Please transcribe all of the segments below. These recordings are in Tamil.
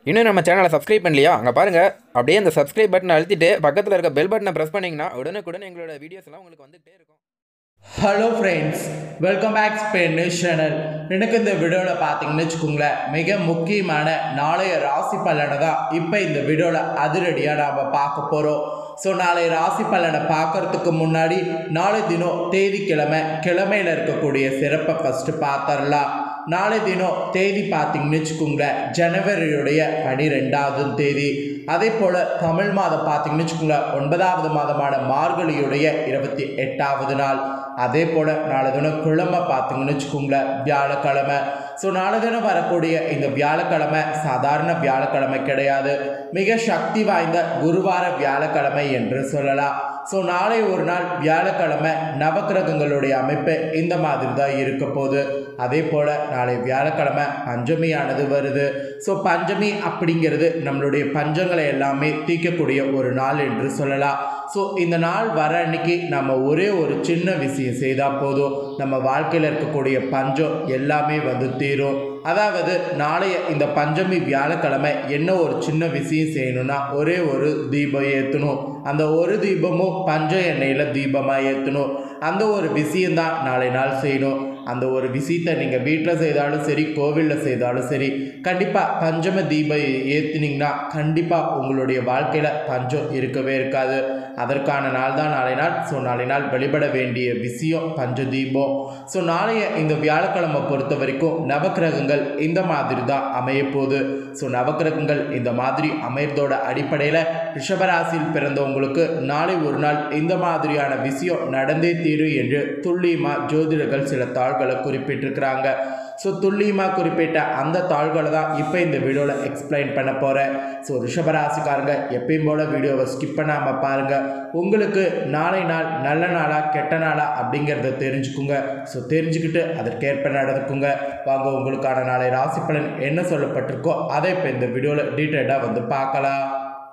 இன்னும் நம்ம சேனலை சப்ஸ்கிரைப் பண்ணலையா அங்கே பாருங்கள் அப்படியே அந்த சப்ஸ்கிரைப் பட்டனை அழுத்திட்டு பக்கத்தில் இருக்க பெல் பட்டனை ப்ரெஸ் பண்ணிங்கன்னா உடனுக்குடன் எங்களோட வீடியோஸ் எல்லாம் உங்களுக்கு வந்துகிட்டே இருக்கும் hello friends welcome back Spain news channel எனக்கு இந்த வீடியோவில் பார்த்தீங்கன்னு வச்சுக்கோங்களேன் மிக முக்கியமான நாளைய ராசி பலனை தான் இப்போ இந்த வீடியோவில் அதிரடியாக நாம் பார்க்க போகிறோம் ஸோ நாளை ராசி பலனை பார்க்கறதுக்கு முன்னாடி நாளை தினம் தேதி கிழமை கிழமையில் இருக்கக்கூடிய சிறப்பை ஃபஸ்ட்டு பார்த்துடலாம் நாளை தினம் தேதி பார்த்தீங்கன்னு வச்சுக்கோங்களேன் ஜனவரியுடைய பனிரெண்டாவது தேதி அதே போல் தமிழ் மாதம் பார்த்தீங்கன்னு வச்சுக்கோங்களேன் ஒன்பதாவது மாதமான மார்கழியுடைய இருபத்தி எட்டாவது நாள் அதே போல் நாளை தினம் கிழமை பார்த்தீங்கன்னு வச்சுக்கோங்களேன் வியாழக்கிழமை ஸோ நாளை தினம் வரக்கூடிய இந்த வியாழக்கிழமை சாதாரண வியாழக்கிழமை கிடையாது மிக சக்தி வாய்ந்த குருவார வியாழக்கிழமை என்று சொல்லலாம் ஸோ நாளை ஒரு நாள் வியாழக்கிழமை நவக்கிரகங்களுடைய அமைப்பு இந்த மாதிரி தான் இருக்க போகுது அதே போல் நாளை வியாழக்கிழமை பஞ்சமியானது வருது ஸோ பஞ்சமி அப்படிங்கிறது நம்மளுடைய பஞ்சங்களை எல்லாமே தீர்க்கக்கூடிய ஒரு நாள் என்று சொல்லலாம் ஸோ இந்த நாள் வர அன்னைக்கு நம்ம ஒரே ஒரு சின்ன விஷயம் செய்தால் போதும் நம்ம வாழ்க்கையில் இருக்கக்கூடிய பஞ்சம் எல்லாமே வந்து தீரும் அதாவது நாளைய இந்த பஞ்சமி வியாழக்கிழமை என்ன ஒரு சின்ன விஷயம் செய்யணும்னா ஒரே ஒரு தீபம் ஏற்றணும் அந்த ஒரு தீபமும் பஞ்ச எண்ணெயில் தீபமாக ஏற்றணும் அந்த ஒரு விஷயந்தான் நாளை நாள் செய்யணும் அந்த ஒரு விஷயத்தை நீங்கள் வீட்டில் செய்தாலும் சரி கோவிலில் செய்தாலும் சரி கண்டிப்பாக பஞ்சம தீபம் ஏற்றினீங்கன்னா கண்டிப்பாக உங்களுடைய வாழ்க்கையில் பஞ்சம் இருக்கவே இருக்காது அதற்கான நாள் தான் நாளை நாள் ஸோ நாளை நாள் வழிபட வேண்டிய விஷயம் பஞ்ச தீபம் ஸோ நாளைய இந்த வியாழக்கிழமை பொறுத்த வரைக்கும் நவக்கிரகங்கள் இந்த மாதிரி தான் அமைய போகுது ஸோ நவக்கிரகங்கள் இந்த மாதிரி அமையறதோட அடிப்படையில் ரிஷபராசியில் பிறந்தவங்களுக்கு நாளை ஒரு நாள் இந்த மாதிரியான விஷயம் நடந்தே தீரும் என்று துல்லியமாக ஜோதிடர்கள் சில தாள்களை குறிப்பிட்டிருக்கிறாங்க ஸோ துல்லியமாக குறிப்பிட்ட அந்த தாள்களை தான் இப்போ இந்த வீடியோவில் எக்ஸ்பிளைன் பண்ண போகிறேன் ஸோ ரிஷபராசிக்காரங்க எப்பயும் போல் வீடியோவை ஸ்கிப் பண்ணாமல் பாருங்கள் உங்களுக்கு நாளை நாள் நல்ல நாளா கெட்ட நாளா அப்படிங்கிறத தெரிஞ்சுக்குங்க ஸோ தெரிஞ்சுக்கிட்டு அதற்கேற்ப நடந்துக்குங்க வாங்க உங்களுக்கான நாளை ராசி பலன் என்ன சொல்லப்பட்டிருக்கோ அதை இப்போ இந்த வீடியோவில் டீட்டெயிலாக வந்து பார்க்கலாம்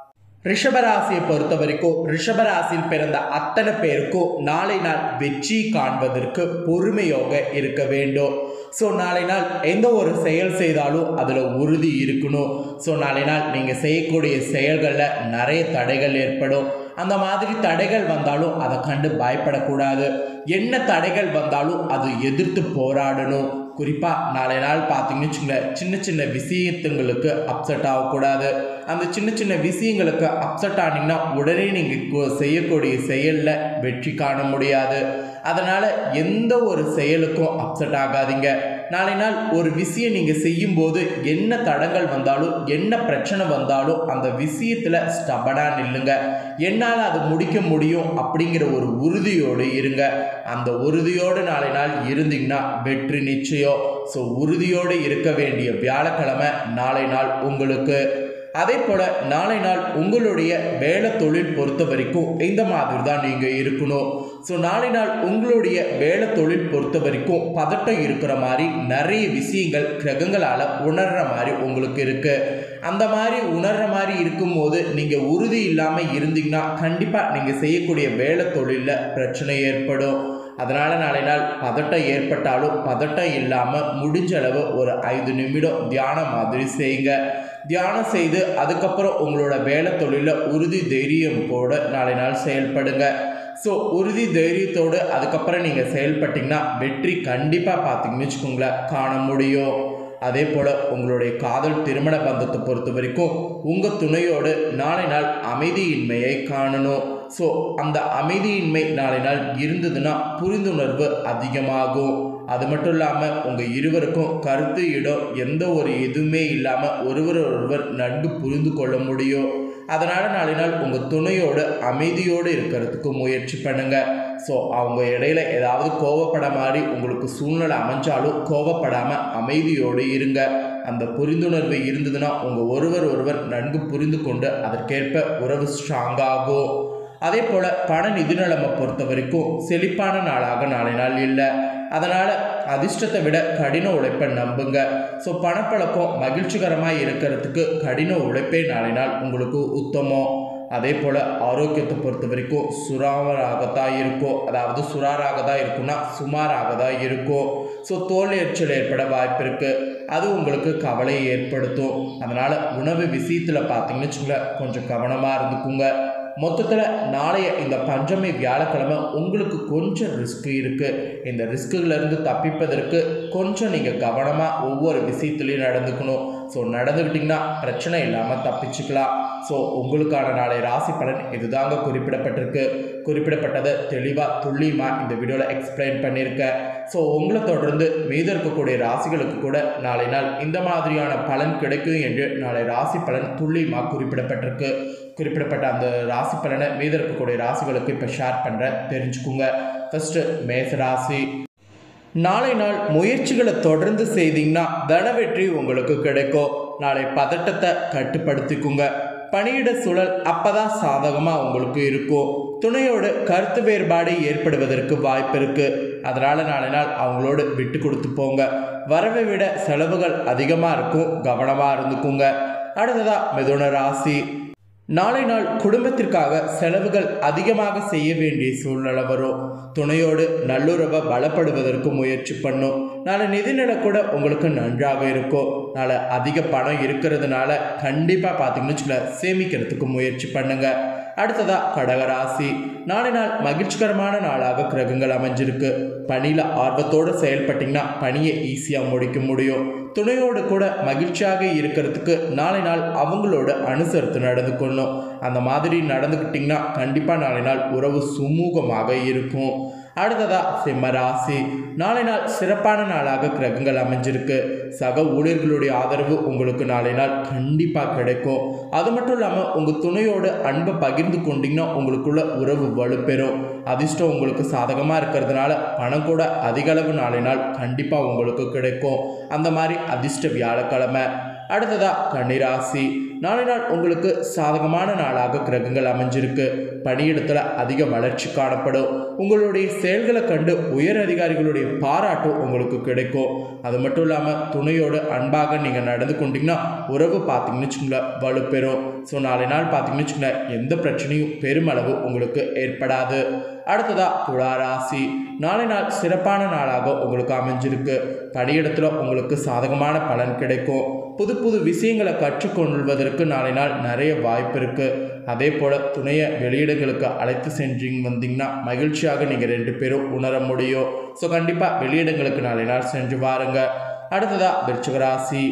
ரிஷபராசியை பொறுத்த வரைக்கும் ரிஷபராசியில் பிறந்த அத்தனை பேருக்கும் நாளை நாள் வெற்றி காண்பதற்கு பொறுமையோக இருக்க வேண்டும் ஸோ நாளை நாள் எந்த ஒரு செயல் செய்தாலும் அதில் உறுதி இருக்கணும் ஸோ நாளை நாள் நீங்கள் செய்யக்கூடிய செயல்களில் நிறைய தடைகள் ஏற்படும் அந்த மாதிரி தடைகள் வந்தாலும் அதை கண்டு பயப்படக்கூடாது என்ன தடைகள் வந்தாலும் அது எதிர்த்து போராடணும் குறிப்பாக நாளை நாள் பார்த்தீங்கன்னு வச்சுங்களேன் சின்ன சின்ன விஷயத்துங்களுக்கு அப்செட் ஆகக்கூடாது அந்த சின்ன சின்ன விஷயங்களுக்கு அப்செட் ஆனீங்கன்னா உடனே நீங்கள் செய்யக்கூடிய செயலில் வெற்றி காண முடியாது அதனால் எந்த ஒரு செயலுக்கும் அப்செட் ஆகாதீங்க நாளை நாள் ஒரு விஷயம் நீங்கள் செய்யும்போது என்ன தடங்கள் வந்தாலும் என்ன பிரச்சனை வந்தாலும் அந்த விஷயத்தில் ஸ்டபனாக நில்லுங்க என்னால் அது முடிக்க முடியும் அப்படிங்கிற ஒரு உறுதியோடு இருங்க அந்த உறுதியோடு நாளை நாள் இருந்தீங்கன்னா வெற்றி நிச்சயம் ஸோ உறுதியோடு இருக்க வேண்டிய வியாழக்கிழமை நாளை நாள் உங்களுக்கு அதே போல் நாளை நாள் உங்களுடைய வேலை தொழில் பொறுத்த வரைக்கும் இந்த மாதிரி தான் நீங்கள் இருக்கணும் ஸோ நாளை நாள் உங்களுடைய வேலை தொழில் பொறுத்த வரைக்கும் பதட்டம் இருக்கிற மாதிரி நிறைய விஷயங்கள் கிரகங்களால் உணர்கிற மாதிரி உங்களுக்கு இருக்குது அந்த மாதிரி உணர்கிற மாதிரி இருக்கும்போது நீங்கள் உறுதி இல்லாமல் இருந்தீங்கன்னா கண்டிப்பாக நீங்கள் செய்யக்கூடிய வேலை தொழிலில் பிரச்சனை ஏற்படும் அதனால் நாளை நாள் பதட்டம் ஏற்பட்டாலும் பதட்டம் இல்லாமல் முடிஞ்ச அளவு ஒரு ஐந்து நிமிடம் தியானம் மாதிரி செய்யுங்க தியானம் செய்து அதுக்கப்புறம் உங்களோட வேலை தொழிலில் உறுதி தைரியம் போட நாளை நாள் செயல்படுங்க ஸோ உறுதி தைரியத்தோடு அதுக்கப்புறம் நீங்கள் செயல்பட்டிங்கன்னா வெற்றி கண்டிப்பாக பார்த்தீங்கன்னு வச்சுக்கோங்களேன் காண முடியும் அதே போல் உங்களுடைய காதல் திருமண பந்தத்தை பொறுத்த வரைக்கும் உங்கள் துணையோடு நாளை நாள் அமைதியின்மையை காணணும் ஸோ அந்த அமைதியின்மை நாளை நாள் இருந்ததுன்னா புரிந்துணர்வு அதிகமாகும் அது மட்டும் இல்லாமல் உங்கள் இருவருக்கும் கருத்து இடம் எந்த ஒரு எதுவுமே இல்லாமல் ஒருவர் ஒருவர் நன்கு புரிந்து கொள்ள முடியும் அதனால் நாளை நாள் உங்கள் துணையோடு அமைதியோடு இருக்கிறதுக்கு முயற்சி பண்ணுங்கள் ஸோ அவங்க இடையில ஏதாவது கோவப்பட மாதிரி உங்களுக்கு சூழ்நிலை அமைஞ்சாலும் கோவப்படாமல் அமைதியோடு இருங்க அந்த புரிந்துணர்வு இருந்ததுன்னா உங்கள் ஒருவர் ஒருவர் நன்கு புரிந்து கொண்டு அதற்கேற்ப உறவு ஸ்ட்ராங்காகும் அதே போல் பண நிதி நிலைமை பொறுத்த வரைக்கும் செழிப்பான நாளாக நாளை நாள் இல்லை அதனால் அதிர்ஷ்டத்தை விட கடின உழைப்பை நம்புங்க ஸோ பணப்பழக்கம் மகிழ்ச்சிகரமாக இருக்கிறதுக்கு கடின உழைப்பே நாளை நாள் உங்களுக்கு உத்தமம் அதே போல் ஆரோக்கியத்தை பொறுத்த வரைக்கும் சுறாமராகத்தான் இருக்கும் அதாவது சுறாராக தான் இருக்கும்னா சுமாராக தான் இருக்கும் ஸோ தோல் எரிச்சல் ஏற்பட வாய்ப்பு இருக்குது அது உங்களுக்கு கவலையை ஏற்படுத்தும் அதனால் உணவு விஷயத்தில் பார்த்தீங்கன்னு வச்சுக்கோங்களேன் கொஞ்சம் கவனமாக இருந்துக்குங்க மொத்தத்தில் நாளைய இந்த பஞ்சமி வியாழக்கிழமை உங்களுக்கு கொஞ்சம் ரிஸ்க் இருக்குது இந்த ரிஸ்க்குலேருந்து தப்பிப்பதற்கு கொஞ்சம் நீங்கள் கவனமாக ஒவ்வொரு விஷயத்துலையும் நடந்துக்கணும் ஸோ நடந்துக்கிட்டிங்கன்னா பிரச்சனை இல்லாமல் தப்பிச்சுக்கலாம் ஸோ உங்களுக்கான நாளை ராசி பலன் இதுதாங்க குறிப்பிடப்பட்டிருக்கு குறிப்பிடப்பட்டதை தெளிவாக துல்லியமாக இந்த வீடியோவில் எக்ஸ்பிளைன் பண்ணியிருக்கேன் ஸோ உங்களை தொடர்ந்து மீத இருக்கக்கூடிய ராசிகளுக்கு கூட நாளை நாள் இந்த மாதிரியான பலன் கிடைக்கும் என்று நாளை ராசி பலன் துல்லியமாக குறிப்பிடப்பட்டிருக்கு குறிப்பிடப்பட்ட அந்த ராசி பலனை மீத இருக்கக்கூடிய ராசிகளுக்கு இப்போ ஷேர் பண்ணுறேன் தெரிஞ்சுக்குங்க ஃபஸ்ட்டு மேச ராசி நாளை நாள் முயற்சிகளை தொடர்ந்து செய்தீங்கன்னா தனவெற்றி உங்களுக்கு கிடைக்கும் நாளை பதட்டத்தை கட்டுப்படுத்திக்குங்க பணியிட சூழல் அப்பதான் சாதகமாக உங்களுக்கு இருக்கும் துணையோடு கருத்து வேறுபாடு ஏற்படுவதற்கு வாய்ப்பு இருக்கு அதனால நாளை நாள் அவங்களோடு விட்டு கொடுத்து போங்க வரவை விட செலவுகள் அதிகமாக இருக்கும் கவனமாக இருந்துக்குங்க அடுத்ததா மிதுன ராசி நாளை நாள் குடும்பத்திற்காக செலவுகள் அதிகமாக செய்ய வேண்டிய சூழ்நிலை வரும் துணையோடு நல்லுறவை பலப்படுவதற்கு முயற்சி பண்ணும் நாளை நிதிநிலை கூட உங்களுக்கு நன்றாக இருக்கும் நாளை அதிக பணம் இருக்கிறதுனால கண்டிப்பாக பார்த்தீங்கன்னு வச்சுக்கோங்களேன் சேமிக்கிறதுக்கு முயற்சி பண்ணுங்க அடுத்ததா கடகராசி நாளை நாள் மகிழ்ச்சிகரமான நாளாக கிரகங்கள் அமைஞ்சிருக்கு பணியில் ஆர்வத்தோடு செயல்பட்டிங்கன்னா பணியை ஈஸியாக முடிக்க முடியும் துணையோடு கூட மகிழ்ச்சியாக இருக்கிறதுக்கு நாளை நாள் அவங்களோட அனுசரித்து நடந்து கொள்ளணும் அந்த மாதிரி நடந்துக்கிட்டிங்கன்னா கண்டிப்பாக நாளை நாள் உறவு சுமூகமாக இருக்கும் அடுத்ததா சிம்ம ராசி நாளை நாள் சிறப்பான நாளாக கிரகங்கள் அமைஞ்சிருக்கு சக ஊழியர்களுடைய ஆதரவு உங்களுக்கு நாளை நாள் கண்டிப்பாக கிடைக்கும் அது மட்டும் இல்லாமல் உங்கள் துணையோட அன்பை பகிர்ந்து கொண்டீங்கன்னா உங்களுக்குள்ள உறவு வலுப்பெறும் அதிர்ஷ்டம் உங்களுக்கு சாதகமாக இருக்கிறதுனால பணம் கூட அதிக அளவு நாளை நாள் கண்டிப்பாக உங்களுக்கு கிடைக்கும் அந்த மாதிரி அதிர்ஷ்ட வியாழக்கிழமை அடுத்ததா கன்னிராசி நாளை நாள் உங்களுக்கு சாதகமான நாளாக கிரகங்கள் அமைஞ்சிருக்கு பணியிடத்தில் அதிக வளர்ச்சி காணப்படும் உங்களுடைய செயல்களை கண்டு உயர் அதிகாரிகளுடைய பாராட்டும் உங்களுக்கு கிடைக்கும் அது மட்டும் இல்லாமல் துணையோடு அன்பாக நீங்கள் நடந்து கொண்டீங்கன்னா உறவு பார்த்தீங்கன்னு வச்சுக்கோங்களேன் வலுப்பெறும் ஸோ நாளை நாள் பார்த்தீங்கன்னு வச்சுக்கோங்களேன் எந்த பிரச்சனையும் பெருமளவு உங்களுக்கு ஏற்படாது அடுத்ததா துலா ராசி நாளை நாள் சிறப்பான நாளாக உங்களுக்கு அமைஞ்சிருக்கு பணியிடத்தில் உங்களுக்கு சாதகமான பலன் கிடைக்கும் புது புது விஷயங்களை கற்றுக்கொள்வதற்கு நாளை நாள் நிறைய வாய்ப்பு இருக்குது அதே போல் துணையை வெளியிடங்களுக்கு அழைத்து சென்றீங்க வந்தீங்கன்னா மகிழ்ச்சியாக நீங்கள் ரெண்டு பேரும் உணர முடியும் ஸோ கண்டிப்பாக வெளியிடங்களுக்கு நாளை நாள் சென்று வாருங்க அடுத்ததா விருச்சிக ராசி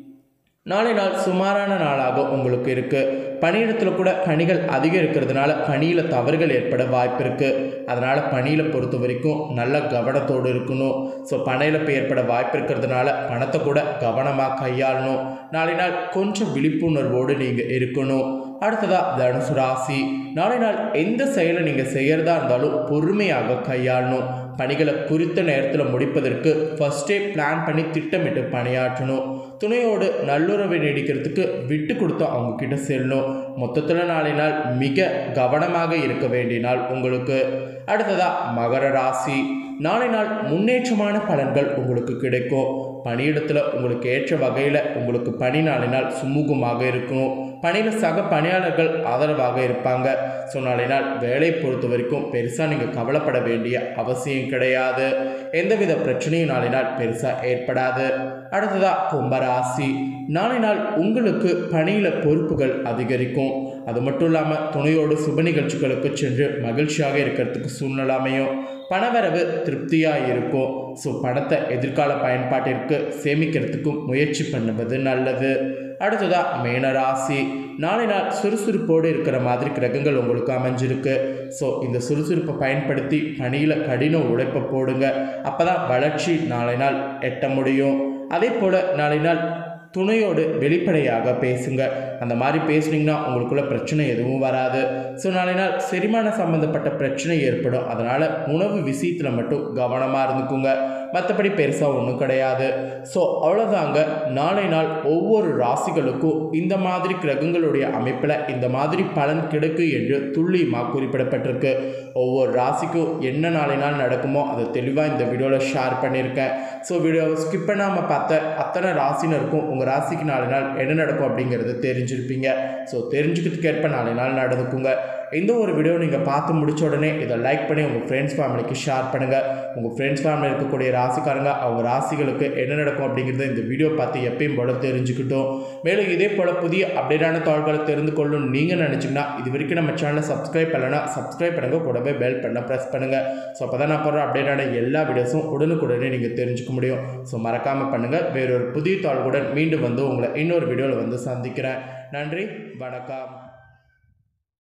நாளை நாள் சுமாரான நாளாக உங்களுக்கு இருக்குது பணியிடத்தில் கூட பணிகள் அதிகம் இருக்கிறதுனால பணியில் தவறுகள் ஏற்பட வாய்ப்பு இருக்குது அதனால் பணியில் பொறுத்த வரைக்கும் நல்ல கவனத்தோடு இருக்கணும் ஸோ பணியில் ஏற்பட வாய்ப்பு இருக்கிறதுனால பணத்தை கூட கவனமாக கையாளணும் நாளை நாள் கொஞ்சம் விழிப்புணர்வோடு நீங்கள் இருக்கணும் அடுத்ததா தனுசு ராசி நாளை நாள் எந்த செயலை நீங்கள் செய்கிறதா இருந்தாலும் பொறுமையாக கையாளணும் பணிகளை குறித்த நேரத்தில் முடிப்பதற்கு ஃபஸ்ட்டே பிளான் பண்ணி திட்டமிட்டு பணியாற்றணும் துணையோடு நல்லுறவை நீடிக்கிறதுக்கு விட்டு கொடுத்து அவங்க கிட்ட செல்லணும் மொத்தத்தில் நாளை நாள் மிக கவனமாக இருக்க வேண்டிய நாள் உங்களுக்கு அடுத்ததா மகர ராசி நாளை நாள் முன்னேற்றமான பலன்கள் உங்களுக்கு கிடைக்கும் பணியிடத்தில் உங்களுக்கு ஏற்ற வகையில் உங்களுக்கு பணி நாளை நாள் சுமூகமாக இருக்கணும் பணியில் சக பணியாளர்கள் ஆதரவாக இருப்பாங்க ஸோ நாளை நாள் வேலையை பொறுத்த வரைக்கும் பெருசாக நீங்கள் கவலைப்பட வேண்டிய அவசியம் கிடையாது எந்தவித பிரச்சனையும் நாளை நாள் பெருசாக ஏற்படாது அடுத்ததா கும்பராசி நாளை நாள் உங்களுக்கு பணியில் பொறுப்புகள் அதிகரிக்கும் அது மட்டும் இல்லாமல் துணையோடு சுப நிகழ்ச்சிகளுக்கு சென்று மகிழ்ச்சியாக இருக்கிறதுக்கு சூழ்நிலை அமையும் பணவரவு திருப்தியாக இருக்கும் ஸோ பணத்தை எதிர்கால பயன்பாட்டிற்கு சேமிக்கிறதுக்கும் முயற்சி பண்ணுவது நல்லது அடுத்ததா மேனராசி நாளை நாள் சுறுசுறுப்போடு இருக்கிற மாதிரி கிரகங்கள் உங்களுக்கு அமைஞ்சிருக்கு ஸோ இந்த சுறுசுறுப்பை பயன்படுத்தி பணியில் கடின உழைப்பை போடுங்க அப்போ தான் வளர்ச்சி நாளை நாள் எட்ட முடியும் அதே போல் நாளை நாள் துணையோடு வெளிப்படையாக பேசுங்க அந்த மாதிரி பேசுனீங்கன்னா உங்களுக்குள்ள பிரச்சனை எதுவும் வராது ஸோ நாளை நாள் செரிமான சம்மந்தப்பட்ட பிரச்சனை ஏற்படும் அதனால் உணவு விஷயத்தில் மட்டும் கவனமாக இருந்துக்குங்க மற்றபடி பெருசாக ஒன்றும் கிடையாது ஸோ அவ்வளோதாங்க நாளை நாள் ஒவ்வொரு ராசிகளுக்கும் இந்த மாதிரி கிரகங்களுடைய அமைப்பில் இந்த மாதிரி பலன் கிடைக்கும் என்று துல்லியமாக குறிப்பிடப்பட்டிருக்கு ஒவ்வொரு ராசிக்கும் என்ன நாளை நாள் நடக்குமோ அதை தெளிவாக இந்த வீடியோவில் ஷேர் பண்ணியிருக்கேன் ஸோ வீடியோவை ஸ்கிப் பண்ணாமல் பார்த்த அத்தனை ராசினருக்கும் உங்கள் உங்கள் ராசிக்கு நாலு நாள் என்ன நடக்கும் அப்படிங்கிறத தெரிஞ்சிருப்பீங்க ஸோ தெரிஞ்சுக்கிறதுக்கு ஏற்ப நாலு நாள் நடந்துக்குங்க இந்த ஒரு வீடியோ நீங்கள் பார்த்து முடிச்ச உடனே இதை லைக் பண்ணி உங்கள் ஃப்ரெண்ட்ஸ் ஃபேமிலிக்கு ஷேர் பண்ணுங்கள் உங்கள் ஃப்ரெண்ட்ஸ் ஃபேமிலி இருக்கக்கூடிய ராசிக்காரங்க அவங்க ராசிகளுக்கு என்ன நடக்கும் அப்படிங்கிறத இந்த வீடியோ பார்த்து எப்பயும் போல தெரிஞ்சுக்கிட்டோம் மேலும் இதே போல் புதிய அப்டேட்டான தாள்களை தெரிந்து கொள்ளும் நீங்கள் நினச்சிங்கன்னா இது வரைக்கும் நம்ம சேனலை சப்ஸ்கிரைப் பண்ணலைன்னா சப்ஸ்கிரைப் பண்ணுங்கள் கூடவே பெல் பண்ண ப்ரெஸ் பண்ணுங்கள் ஸோ அப்போ தான் நான் போடுற அப்டேட்டான எல்லா வீடியோஸும் உடனுக்குடனே நீங்கள் தெரிஞ்சுக்க முடியும் ஸோ மறக்காமல் பண்ணுங்கள் வேறொரு புதிய தாள்களுடன் மீண்டும் வந்து உங்களை இன்னொரு வீடியோவில் வந்து சந்திக்கிறேன் நன்றி வணக்கம்